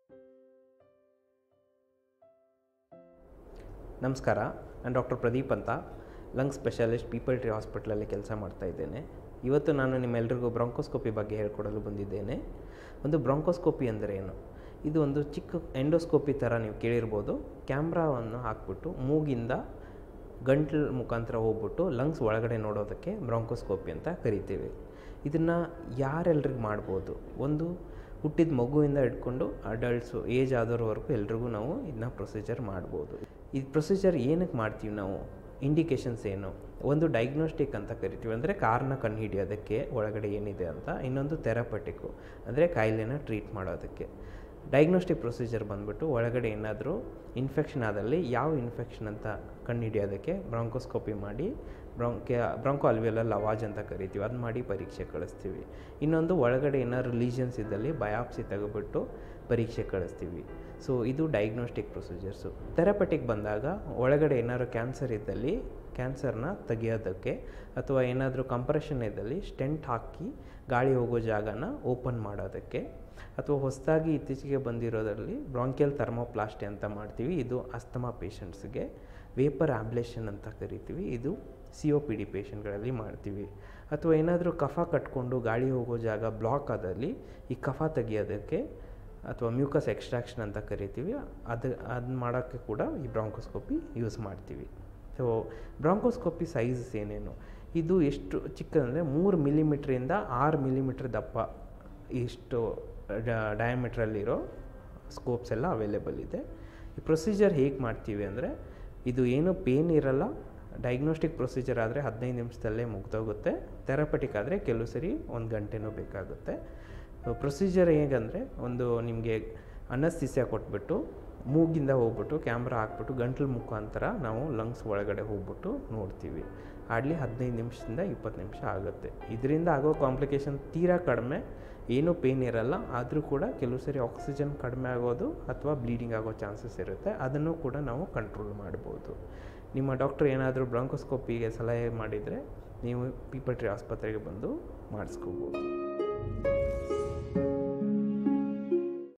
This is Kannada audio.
ನಮಸ್ಕಾರ ನಾನು ಡಾಕ್ಟರ್ ಪ್ರದೀಪ್ ಅಂತ ಲಂಗ್ ಸ್ಪೆಷಲಿಸ್ಟ್ ಪೀಪಲ್ ಟ್ರೀ ಹಾಸ್ಪಿಟ್ಲಲ್ಲಿ ಕೆಲಸ ಮಾಡ್ತಾ ಇದ್ದೇನೆ ಇವತ್ತು ನಾನು ನಿಮ್ಮೆಲ್ಲರಿಗೂ ಬ್ರಾಂಕೋಸ್ಕೋಪಿ ಬಗ್ಗೆ ಹೇಳ್ಕೊಡಲು ಬಂದಿದ್ದೇನೆ ಒಂದು ಬ್ರಾಂಕೋಸ್ಕೋಪಿ ಅಂದರೆ ಏನು ಇದು ಒಂದು ಚಿಕ್ಕ ಎಂಡೋಸ್ಕೋಪಿ ಥರ ನೀವು ಕೇಳಿರ್ಬೋದು ಕ್ಯಾಮ್ರಾವನ್ನು ಹಾಕ್ಬಿಟ್ಟು ಮೂಗಿಂದ ಗಂಟ್ಲು ಮುಖಾಂತರ ಹೋಗ್ಬಿಟ್ಟು ಲಂಗ್ಸ್ ಒಳಗಡೆ ನೋಡೋದಕ್ಕೆ ಬ್ರಾಂಕೋಸ್ಕೋಪಿ ಅಂತ ಕರಿತೀವಿ ಇದನ್ನು ಯಾರೆಲ್ರಿಗೂ ಮಾಡ್ಬೋದು ಒಂದು ಹುಟ್ಟಿದ ಮಗುವಿಂದ ಹಿಡ್ಕೊಂಡು ಅಡಲ್ಟ್ಸು ಏಜ್ ಆದವ್ರವರೆಗೂ ಎಲ್ರಿಗೂ ನಾವು ಇದನ್ನ ಪ್ರೊಸೀಜರ್ ಮಾಡ್ಬೋದು ಈ ಪ್ರೊಸೀಜರ್ ಏನಕ್ಕೆ ಮಾಡ್ತೀವಿ ನಾವು ಇಂಡಿಕೇಶನ್ಸ್ ಏನು ಒಂದು ಡೈಗ್ನೋಸ್ಟಿಕ್ ಅಂತ ಕರಿತೀವಿ ಅಂದರೆ ಕಾರಣ ಕಂಡುಹಿಡಿಯೋದಕ್ಕೆ ಒಳಗಡೆ ಏನಿದೆ ಅಂತ ಇನ್ನೊಂದು ಥೆರಪಟಿಕ್ಕು ಅಂದರೆ ಕಾಯಿಲೆನ ಟ್ರೀಟ್ ಮಾಡೋದಕ್ಕೆ ಡೈಗ್ನೋಸ್ಟಿಕ್ ಪ್ರೊಸೀಜರ್ ಬಂದ್ಬಿಟ್ಟು ಒಳಗಡೆ ಏನಾದರೂ ಇನ್ಫೆಕ್ಷನ್ ಆದಲ್ಲಿ ಯಾವ ಇನ್ಫೆಕ್ಷನ್ ಅಂತ ಕಂಡುಹಿಡಿಯೋದಕ್ಕೆ ಬ್ರಾಂಕೋಸ್ಕೋಪಿ ಮಾಡಿ ಬ್ರಾಂಕೆ ಬ್ರಾಂಕೋ ಅಲ್ವಿಯಲರ್ ಲವಾಜ್ ಅಂತ ಕರಿತೀವಿ ಅದು ಮಾಡಿ ಪರೀಕ್ಷೆ ಕಳಿಸ್ತೀವಿ ಇನ್ನೊಂದು ಒಳಗಡೆ ಏನಾದ್ರು ಲೀಜನ್ಸ್ ಇದ್ದಲ್ಲಿ ಬಯಾಪ್ಸಿ ತೆಗೆದುಬಿಟ್ಟು ಪರೀಕ್ಷೆ ಕಳಿಸ್ತೀವಿ ಸೊ ಇದು ಡೈಗ್ನೋಸ್ಟಿಕ್ ಪ್ರೊಸೀಜರ್ಸು ಥೆರಪಟಿಕ್ ಬಂದಾಗ ಒಳಗಡೆ ಏನಾದ್ರು ಕ್ಯಾನ್ಸರ್ ಇದ್ದಲ್ಲಿ ಕ್ಯಾನ್ಸರ್ನ ತೆಗೆಯೋದಕ್ಕೆ ಅಥವಾ ಏನಾದರೂ ಕಂಪ್ರೆಷನ್ ಇದ್ದಲ್ಲಿ ಸ್ಟೆಂಟ್ ಹಾಕಿ ಗಾಳಿ ಹೋಗೋ ಜಾಗನ ಓಪನ್ ಮಾಡೋದಕ್ಕೆ ಅಥವಾ ಹೊಸದಾಗಿ ಇತ್ತೀಚೆಗೆ ಬಂದಿರೋದರಲ್ಲಿ ಬ್ರಾಂಕಿಯಲ್ ಥರ್ಮೋಪ್ಲಾಸ್ಟಿ ಅಂತ ಮಾಡ್ತೀವಿ ಇದು ಅಸ್ತಮಾ ಪೇಷಂಟ್ಸ್ಗೆ ವೇಪರ್ ಆಂಬ್ಲೇಷನ್ ಅಂತ ಕರಿತೀವಿ ಇದು ಸಿ ಒ ಪಿ ಡಿ ಪೇಷಂಟ್ಗಳಲ್ಲಿ ಮಾಡ್ತೀವಿ ಅಥವಾ ಏನಾದರೂ ಕಫ ಕಟ್ಕೊಂಡು ಗಾಳಿ ಹೋಗೋ ಜಾಗ ಬ್ಲಾಕ್ ಆದಲ್ಲಿ ಈ ಕಫ ತೆಗಿಯೋದಕ್ಕೆ ಅಥವಾ ಮ್ಯೂಕಸ್ ಎಕ್ಸ್ಟ್ರಾಕ್ಷನ್ ಅಂತ ಕರಿತೀವಿ ಅದು ಅದನ್ನ ಮಾಡೋಕ್ಕೆ ಕೂಡ ಈ ಬ್ರಾಂಕೋಸ್ಕೋಪಿ ಯೂಸ್ ಮಾಡ್ತೀವಿ ಸೊ ಬ್ರಾಂಕೋಸ್ಕೋಪಿ ಸೈಜಸ್ ಏನೇನು ಇದು ಎಷ್ಟು ಚಿಕ್ಕದಂದರೆ ಮೂರು ಮಿಲಿಮೀಟ್ರಿಂದ ಆರು ಮಿಲಿಮೀಟ್ರ್ ದಪ್ಪ ಇಷ್ಟು ಡಯಾಮೀಟ್ರಲ್ಲಿರೋ ಸ್ಕೋಪ್ಸ್ ಎಲ್ಲ ಅವೈಲೇಬಲ್ ಇದೆ ಈ ಪ್ರೊಸೀಜರ್ ಹೇಗೆ ಮಾಡ್ತೀವಿ ಅಂದರೆ ಇದು ಏನು ಪೇನ್ ಇರಲ್ಲ ಡೈಗ್ನೋಸ್ಟಿಕ್ ಪ್ರೊಸೀಜರ್ ಆದರೆ ಹದಿನೈದು ನಿಮಿಷದಲ್ಲೇ ಮುಗ್ದೋಗುತ್ತೆ ಥೆರಪಟಿಕ್ ಆದರೆ ಕೆಲವು ಸರಿ ಒಂದು ಗಂಟೆನೂ ಬೇಕಾಗುತ್ತೆ ಪ್ರೊಸೀಜರ್ ಹೇಗಂದರೆ ಒಂದು ನಿಮಗೆ ಅನಸ್ತಿಸ್ಯ ಕೊಟ್ಬಿಟ್ಟು ಮೂಗಿಂದ ಹೋಗ್ಬಿಟ್ಟು ಕ್ಯಾಮ್ರಾ ಹಾಕ್ಬಿಟ್ಟು ಗಂಟ್ಲು ಮುಖಾಂತರ ನಾವು ಲಂಗ್ಸ್ ಒಳಗಡೆ ಹೋಗ್ಬಿಟ್ಟು ನೋಡ್ತೀವಿ ಹಾರ್ಡ್ಲಿ ಹದಿನೈದು ನಿಮಿಷದಿಂದ ಇಪ್ಪತ್ತು ನಿಮಿಷ ಆಗುತ್ತೆ ಇದರಿಂದ ಆಗೋ ಕಾಂಪ್ಲಿಕೇಶನ್ ತೀರಾ ಕಡಿಮೆ ಏನೂ ಪೇನ್ ಇರಲ್ಲ ಆದರೂ ಕೂಡ ಕೆಲವು ಸರಿ ಆಕ್ಸಿಜನ್ ಕಡಿಮೆ ಆಗೋದು ಅಥವಾ ಬ್ಲೀಡಿಂಗ್ ಆಗೋ ಚಾನ್ಸಸ್ ಇರುತ್ತೆ ಅದನ್ನು ಕೂಡ ನಾವು ಕಂಟ್ರೋಲ್ ಮಾಡ್ಬೋದು ನಿಮ್ಮ ಡಾಕ್ಟ್ರ್ ಏನಾದರೂ ಬ್ರಾಂಕೋಸ್ಕೋಪಿಗೆ ಸಲಹೆ ಮಾಡಿದರೆ ನೀವು ಪೀಪಲ್ ಟ್ರೀ ಆಸ್ಪತ್ರೆಗೆ ಬಂದು ಮಾಡಿಸ್ಕೋಬೋದು